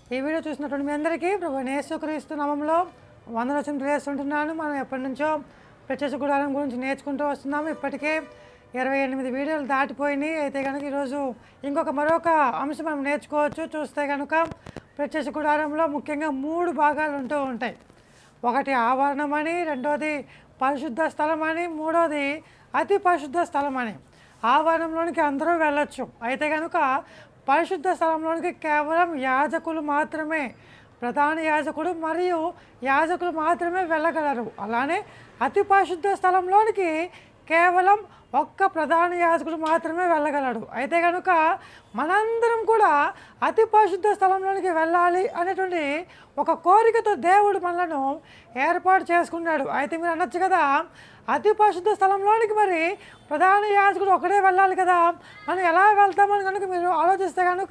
ఈ వీడియో చూసినటువంటి మీ అందరికీ ప్రభు నేసుక్రీస్తు నామంలో వందనచం తెలియజేస్తుంటున్నాను మనం ఎప్పటి నుంచో ప్రత్యక్ష గుడారం గురించి నేర్చుకుంటూ వస్తున్నాము ఇప్పటికే ఇరవై ఎనిమిది వీడియోలు దాటిపోయినాయి అయితే కనుక ఈరోజు ఇంకొక మరొక అంశం మనం నేర్చుకోవచ్చు చూస్తే కనుక ప్రత్యక్ష గుడారంలో ముఖ్యంగా మూడు భాగాలు ఉంటూ ఉంటాయి ఒకటి ఆవరణం అని రెండోది పరిశుద్ధ స్థలం అని మూడోది అతి పరిశుద్ధ స్థలం అని ఆవరణంలోనికి అందరూ వెళ్ళొచ్చు అయితే కనుక పరిశుద్ధ స్థలంలోనికి కేవలం యాజకులు మాత్రమే ప్రధాన యాజకుడు మరియు యాజకులు మాత్రమే వెళ్ళగలరు అలానే అతి పరిశుద్ధ స్థలంలోనికి కేవలం ఒక్క ప్రధాన యాజకుడు మాత్రమే వెళ్ళగలడు అయితే కనుక మనందరం కూడా అతి పరిశుద్ధ స్థలంలోనికి వెళ్ళాలి అనేటువంటి ఒక కోరికతో దేవుడు మనలను ఏర్పాటు చేసుకున్నాడు అయితే మీరు అనొచ్చు కదా అతి పరిశుద్ధ స్థలంలోనికి మరి ప్రధాన యాజకుడు ఒకడే వెళ్ళాలి కదా మనం ఎలా వెళ్తామని కనుక మీరు ఆలోచిస్తే కనుక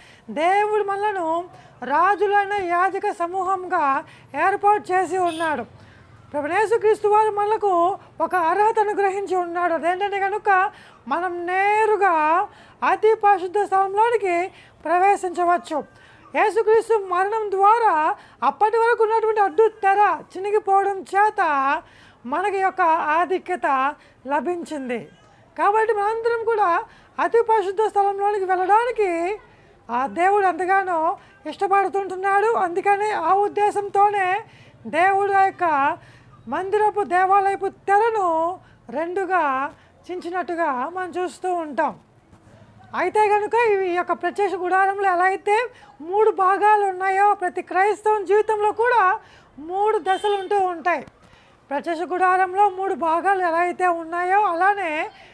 దేవుడు మనలను రాజులైన యాజక సమూహంగా ఏర్పాటు చేసి ఉన్నాడు ప్రభునేసుక్రీస్తు వారు మనకు ఒక అర్హత అనుగ్రహించి ఉన్నాడు అదేంటంటే కనుక మనం నేరుగా అతి పరిశుద్ధ స్థలంలోనికి ప్రవేశించవచ్చు యేసుక్రీస్తు మరణం ద్వారా అప్పటి వరకు ఉన్నటువంటి అడ్డు తెర చినిగిపోవడం చేత మనకి యొక్క ఆధిక్యత లభించింది కాబట్టి మనందరం కూడా అతి పరిశుద్ధ స్థలంలోనికి వెళ్ళడానికి ఆ దేవుడు ఎంతగానో ఇష్టపడుతుంటున్నాడు అందుకని ఆ ఉద్దేశంతోనే దేవుడు ఆ యొక్క మందిరపు దేవాలయపు తెరను రెండుగా చించినట్టుగా మనం చూస్తూ ఉంటాం అయితే కనుక ఈ యొక్క ప్రత్యక్ష గుడారంలో ఎలా అయితే మూడు భాగాలు ఉన్నాయో ప్రతి క్రైస్తవం జీవితంలో కూడా మూడు దశలు ఉంటూ ఉంటాయి ప్రత్యక్ష గుడారంలో మూడు భాగాలు ఎలా అయితే ఉన్నాయో అలానే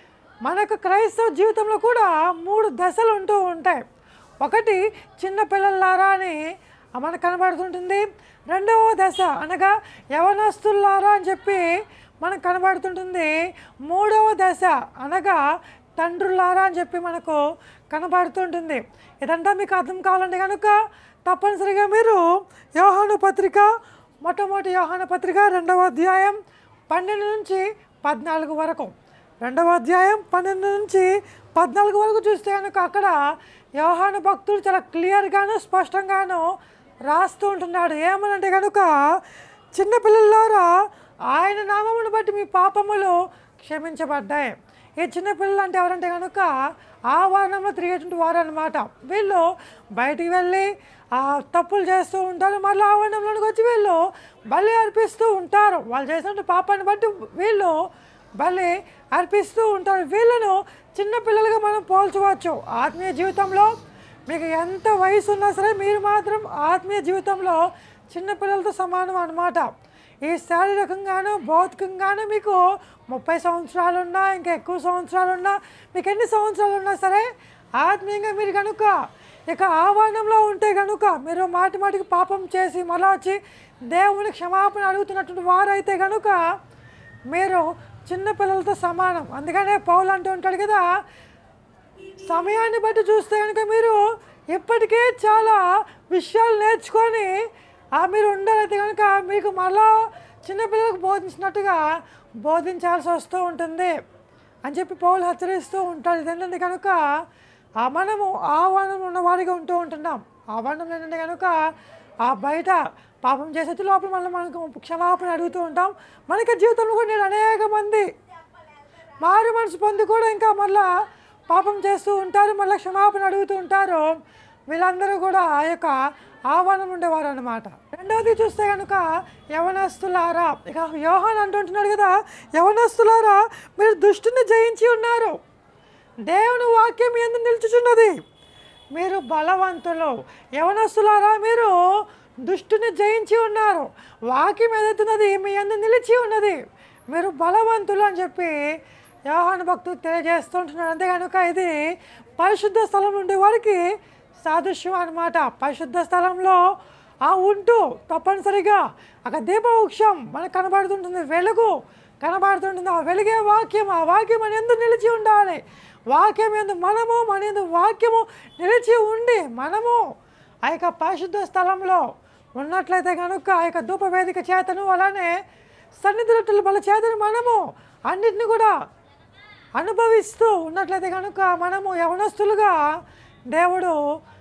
మనకు క్రైస్తవ జీవితంలో కూడా మూడు దశలు ఉంటూ ఉంటాయి ఒకటి చిన్న పిల్లలారా అని మనకు కనబడుతుంటుంది రెండవ దశ అనగా యవనస్తులారా అని చెప్పి మనకు కనబడుతుంటుంది మూడవ దశ అనగా తండ్రులారా అని చెప్పి మనకు కనబడుతుంటుంది ఇదంతా మీకు అర్థం కావాలంటే కనుక తప్పనిసరిగా మీరు యోహాను పత్రిక మొట్టమొదటి యోహాను పత్రిక రెండవ అధ్యాయం పన్నెండు నుంచి పద్నాలుగు వరకు రెండవ అధ్యాయం పన్నెండు నుంచి పద్నాలుగు వరకు చూస్తే కనుక అక్కడ యోహాను భక్తుడు చాలా క్లియర్గాను స్పష్టంగాను రాస్తూ ఉంటున్నాడు ఏమనంటే కనుక చిన్నపిల్లలారా ఆయన నామమును బట్టి మీ పాపములు క్షమించబడ్డాయి ఈ చిన్నపిల్లలు అంటే ఎవరంటే కనుక ఆ వారణంలో తిరిగేటువంటి వారు అనమాట వీళ్ళు బయటికి వెళ్ళి ఆ తప్పులు చేస్తూ ఉంటారు మళ్ళీ ఆ వర్ణంలోనికి వచ్చి వీళ్ళు బలి అర్పిస్తూ ఉంటారు వాళ్ళు చేసిన పాపాన్ని బట్టి వీళ్ళు బలి అర్పిస్తూ ఉంటారు వీళ్ళను చిన్నపిల్లలుగా మనం పోల్చవచ్చు ఆత్మీయ జీవితంలో మీకు ఎంత వయసు ఉన్నా సరే మీరు మాత్రం ఆత్మీయ జీవితంలో చిన్నపిల్లలతో సమానం అన్నమాట ఈ శారీరకంగాను భౌతికంగాను మీకు ముప్పై సంవత్సరాలు ఉన్నా ఇంకా ఎక్కువ సంవత్సరాలు ఉన్నా మీకు ఎన్ని సంవత్సరాలు ఉన్నా సరే ఆత్మీయంగా మీరు కనుక ఇక ఆహ్వానంలో ఉంటే కనుక మీరు మాటి మాటికి పాపం చేసి మళ్ళా వచ్చి దేవుని క్షమాపణ అడుగుతున్నటువంటి వారైతే కనుక మీరు చిన్నపిల్లలతో సమానం అందుకనే పౌలు అంటూ ఉంటాడు కదా సమయాన్ని బట్టి చూస్తే కనుక మీరు ఇప్పటికే చాలా విషయాలు నేర్చుకొని ఆ మీరు ఉండాలైతే కనుక మీకు మళ్ళా చిన్నపిల్లలకు బోధించినట్టుగా బోధించాల్సి వస్తూ ఉంటుంది అని చెప్పి పౌలు హెచ్చరిస్తూ ఉంటాడు ఇదేంటంటే కనుక ఆ మనము ఆహ్వానం ఉన్నవాడిగా ఉంటూ ఉంటున్నాం ఆహ్వానం ఏంటంటే కనుక ఆ బయట పాపం చేసే లోపల మళ్ళీ మనకు క్షమాపణ అడుగుతూ ఉంటాం మనకి జీవితంలో కూడా నేను అనేక మంది మారు మనసు పొంది కూడా ఇంకా మళ్ళా పాపం చేస్తూ ఉంటారు మళ్ళీ క్షమాపణ అడుగుతూ ఉంటారు వీళ్ళందరూ కూడా ఆ యొక్క ఆహ్వానం ఉండేవారు అనమాట రెండవది చూస్తే కనుక యవనస్తులారా ఇక యోహాన్ అంటుంటున్నాడు కదా యవనస్తులారా మీరు దుష్టుని జయించి ఉన్నారు దేవుని వాక్యం ఎందు నిలుచుచున్నది మీరు బలవంతులు యవనస్తులారా మీరు దుష్టుని జయించి ఉన్నారు వాక్యం ఏదైతున్నది మీ ఎందు నిలిచి ఉన్నది మీరు బలవంతులు అని చెప్పి యోహాను భక్తులు తెలియజేస్తుంటున్నారు అంతే కనుక ఇది పరిశుద్ధ స్థలం ఉండే వారికి సాదృశ్యం అనమాట పరిశుద్ధ స్థలంలో ఆ ఉంటూ తప్పనిసరిగా అక్కడ దీపవృక్షం మనకు కనబడుతుంటుంది వెలుగు కనబడుతుంటుంది ఆ వెలుగే వాక్యం ఆ వాక్యం మన ఎందు నిలిచి ఉండాలి వాక్యం ఎందు మనము మన ఎందు వాక్యము నిలిచి ఉండి మనము ఆ యొక్క పరిశుద్ధ స్థలంలో ఉన్నట్లయితే కనుక ఆ యొక్క ధూప వేదిక చేతను అలానే సన్నిధి రొట్టెల బల చేతను మనము అన్నిటిని కూడా అనుభవిస్తూ ఉన్నట్లయితే కనుక మనము యవనస్తులుగా దేవుడు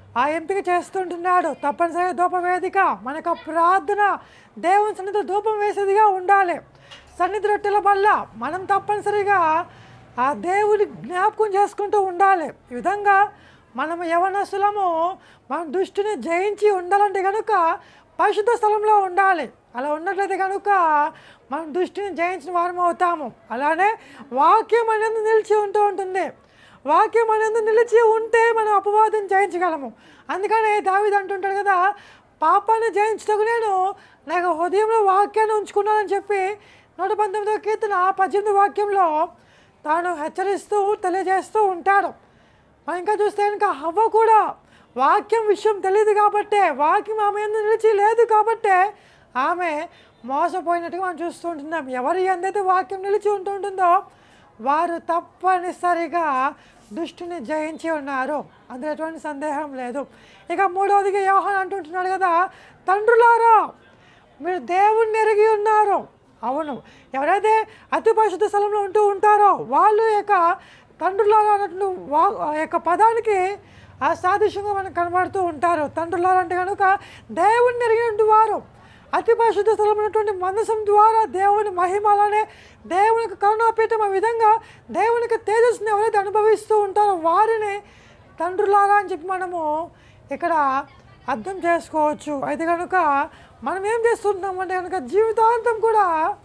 ఆ ఎంపిక చేస్తుంటున్నాడు తప్పనిసరిగా ధూపవేదిక మనకు ఆ ప్రార్థన దేవుని సన్నిధిలో ధూపం వేసేదిగా ఉండాలి సన్నిధి రొట్టెల వల్ల మనం తప్పనిసరిగా ఆ దేవుని జ్ఞాపకం చేసుకుంటూ ఉండాలి ఈ విధంగా మనం యవనస్తులము మన దృష్టిని జయించి ఉండాలంటే కనుక పరిశుద్ధ స్థలంలో ఉండాలి అలా ఉన్నట్లయితే కనుక మనం దృష్టిని జయించిన వారం అవుతాము అలానే వాక్యం అనేది నిలిచి ఉంటూ ఉంటుంది వాక్యం అనేది నిలిచి ఉంటే మనం అపవాదం జయించగలము అందుకనే దావిది అంటుంటాడు కదా పాపాన్ని జయించటకు నేను నాకు హృదయంలో వాక్యాన్ని ఉంచుకున్నానని చెప్పి నూట పంతొమ్మిదో కీర్తన పద్దెనిమిది వాక్యంలో తాను హెచ్చరిస్తూ తెలియజేస్తూ ఉంటాడు మనం ఇంకా చూస్తే కనుక హవ్వ కూడా వాక్యం విషయం తెలియదు కాబట్టే వాక్యం ఆమె ఎందు నిలిచి లేదు కాబట్టే ఆమె మోసపోయినట్టుగా మనం చూస్తూ ఉంటున్నాం ఎవరి ఎందైతే వాక్యం నిలిచి ఉంటుంటుందో వారు తప్పనిసరిగా దుష్టిని జయించి ఉన్నారు అందులో ఎటువంటి సందేహం లేదు ఇక మూడవదిగా యోహాన్ అంటుంటున్నాడు కదా తండ్రులారా మీరు దేవుణ్ణి ఎరిగి ఉన్నారు అవును ఎవరైతే అతి పరిశుద్ధ స్థలంలో ఉంటూ ఉంటారో వాళ్ళు యొక్క తండ్రులారా అన్నట్లు వా ఆ యొక్క పదానికి ఆ సాదృశ్యంగా మనకు కనబడుతూ ఉంటారు తండ్రులారా అంటే కనుక దేవుణ్ణి ఎరిగినటువంటి వారు అతి పరిశుద్ధ స్థలమైనటువంటి మనసం ద్వారా దేవుని మహిమలనే దేవునికి కరుణాపీఠం ఆ విధంగా దేవునికి తేజస్సుని ఎవరైతే అనుభవిస్తూ ఉంటారో వారిని తండ్రులారా అని చెప్పి మనము ఇక్కడ అర్థం చేసుకోవచ్చు అయితే కనుక మనం ఏం చేస్తుంటాం అంటే కనుక జీవితాంతం కూడా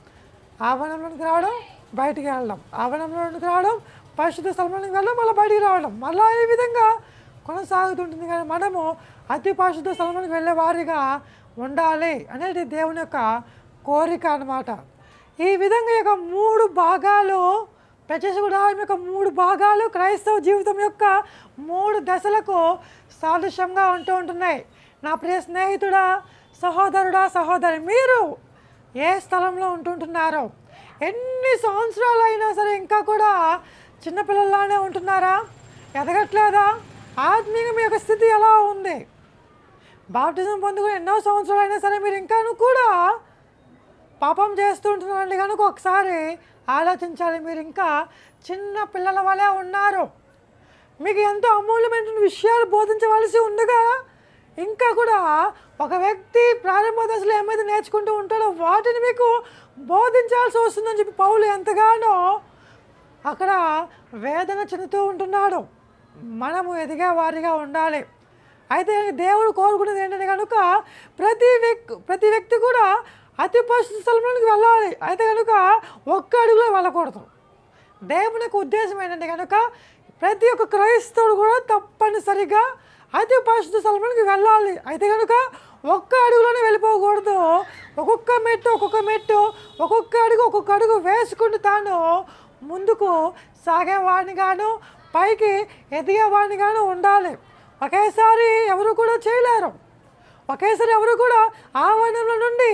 ఆవరణంలోనికి రావడం బయటికి వెళ్ళడం ఆవరణంలోనికి రావడం పరిశుద్ధ స్థలంలోనికి వెళ్ళడం మళ్ళీ బయటికి రావడం మళ్ళీ ఈ విధంగా కొనసాగుతుంటుంది కానీ మనము అతి పరిశుద్ధ స్థలంలోనికి వెళ్ళే వారిగా ఉండాలి అనేది దేవుని యొక్క కోరిక అన్నమాట ఈ విధంగా ఈ యొక్క మూడు భాగాలు ప్రత్యక్షగుడారం యొక్క మూడు భాగాలు క్రైస్తవ జీవితం యొక్క మూడు దశలకు సాదృశ్యంగా ఉంటూ ఉంటున్నాయి నా ప్రియ స్నేహితుడా సహోదరుడా సహోదరి మీరు ఏ స్థలంలో ఉంటుంటున్నారో ఎన్ని సంవత్సరాలు అయినా సరే ఇంకా కూడా చిన్నపిల్లల్లానే ఉంటున్నారా ఎదగట్లేదా ఆత్మీయంగా మీ యొక్క స్థితి ఎలా ఉంది బాప్టిజం పొందుకుని ఎన్నో సంవత్సరాలు అయినా సరే మీరు ఇంకాను కూడా పాపం చేస్తూ ఉంటున్నారండి కనుక ఒకసారి ఆలోచించాలి మీరు ఇంకా చిన్న పిల్లల వలె ఉన్నారు మీకు ఎంతో అమూల్యమైన విషయాలు బోధించవలసి ఉండగా ఇంకా కూడా ఒక వ్యక్తి ప్రారంభ దశలో ఏమైతే నేర్చుకుంటూ ఉంటాడో వాటిని మీకు బోధించాల్సి వస్తుందని చెప్పి పౌలు ఎంతగానో అక్కడ వేదన చెందుతూ ఉంటున్నాడు మనము ఎదిగే వారిగా ఉండాలి అయితే దేవుడు కోరుకునేది ఏంటంటే కనుక ప్రతి వ్యక్తి ప్రతి వ్యక్తి కూడా అతి పరిశుద్ధ స్థలంలోనికి వెళ్ళాలి అయితే కనుక ఒక్క అడుగులో వెళ్ళకూడదు దేవుని యొక్క ఉద్దేశం ఏంటంటే కనుక ప్రతి ఒక్క క్రైస్తవుడు కూడా తప్పనిసరిగా అతి పరిశుద్ధ స్థలంలోనికి వెళ్ళాలి అయితే కనుక ఒక్క అడుగులోనే వెళ్ళిపోకూడదు ఒక్కొక్క మెట్టు ఒక్కొక్క మెట్టు ఒక్కొక్క అడుగు ఒక్కొక్క అడుగు వేసుకుంటూ తాను ముందుకు సాగేవాడిని గాను పైకి ఎదిగేవాడిని గాను ఉండాలి ఒకేసారి ఎవరు కూడా చేయలేరు ఒకేసారి ఎవరు కూడా ఆవరణంలో నుండి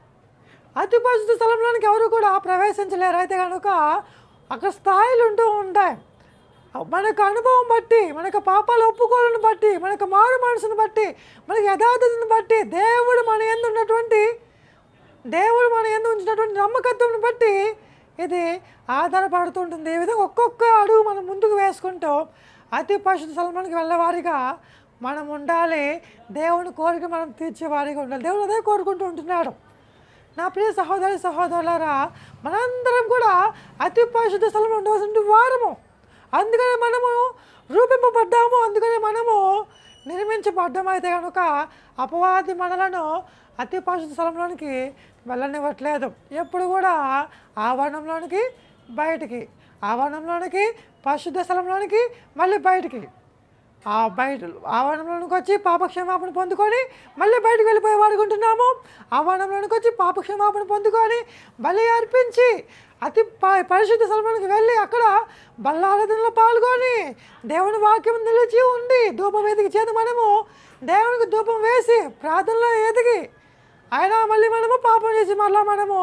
అతి పరిశుద్ధ స్థలంలోనికి ఎవరు కూడా ప్రవేశించలేరు అయితే కనుక అక్కడ స్థాయిలు ఉంటూ ఉంటాయి మనకు అనుభవం బట్టి మనకు పాపాలు ఒప్పుకోలను బట్టి మనకు మారు మనసును బట్టి మనకి యథార్థతను బట్టి దేవుడు మన ఎందు ఉన్నటువంటి దేవుడు మన ఎందు ఉంచినటువంటి నమ్మకత్వం బట్టి ఇది ఆధారపడుతుంటుంది ఈ విధంగా ఒక్కొక్క అడుగు మనం ముందుకు వేసుకుంటూ అతి పరిశుద్ధ స్థలంలోనికి వెళ్ళేవారిగా మనం ఉండాలి దేవుని కోరిక మనం తీర్చేవారిగా ఉండాలి దేవుడు అదే కోరుకుంటూ ఉంటున్నాడు నా ప్రియ సహోదరి సహోదరులారా మనందరం కూడా అతి పరిశుద్ధ స్థలంలో ఉండవలసిన వారము అందుకనే మనము రూపింపబడ్డాము అందుకనే మనము నిర్మించబడ్డాము అయితే కనుక అపవాది మనలను అతి పరిశుద్ధ స్థలంలోనికి వెళ్ళనివ్వట్లేదు ఎప్పుడు కూడా ఆవరణంలోనికి బయటికి ఆవరణంలోనికి పరిశుద్ధ స్థలంలోనికి మళ్ళీ బయటికి ఆ బయట ఆవరణంలోనికి వచ్చి పాపక్షమాపణ పొందుకొని మళ్ళీ బయటకు వెళ్ళిపోయే వాడుకు ఉంటున్నాము ఆవరణంలోనికి వచ్చి పాపక్షమాపణ పొందుకొని బలి అర్పించి అతి ప- పరిశుద్ధ స్థలంలోనికి వెళ్ళి అక్కడ బల్లారాధనలో పాల్గొని దేవుని వాక్యం నిలిచి ఉండి ధూపం వేదిక చేతి మనము దేవునికి ధూపం వేసి ప్రార్థనలో ఎదిగి అయినా మళ్ళీ మనము పాపం చేసి మళ్ళీ మనము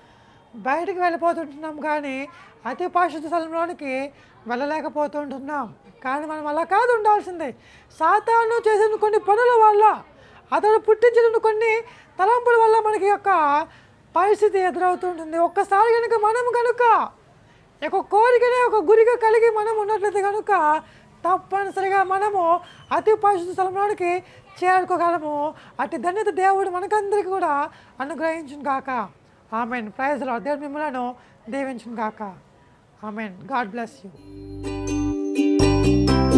బయటికి వెళ్ళిపోతుంటున్నాం కానీ అతి పరిశుద్ధ స్థలంలోనికి వెళ్ళలేకపోతుంటున్నాం కానీ మనం అలా కాదు ఉండాల్సిందే సాతాను చేసిన కొన్ని పనుల వల్ల అతడు పుట్టించిన కొన్ని తలంపుల వల్ల మనకి యొక్క పరిస్థితి ఎదురవుతుంటుంది ఒక్కసారి కనుక మనం కనుక ఒక కోరికనే ఒక గురిగా కలిగి మనం ఉన్నట్లయితే కనుక తప్పనిసరిగా మనము అతి పరిశుద్ధ స్థలంలోనికి చేరుకోగలము అతి ధన్యత దేవుడు మనకందరికీ కూడా అనుగ్రహించును గాక ఆమెన్ ప్రైజ్లో దేవుడు మిమ్మలను దీవించును గాక ఆమెన్ గాడ్ బ్లెస్ యూ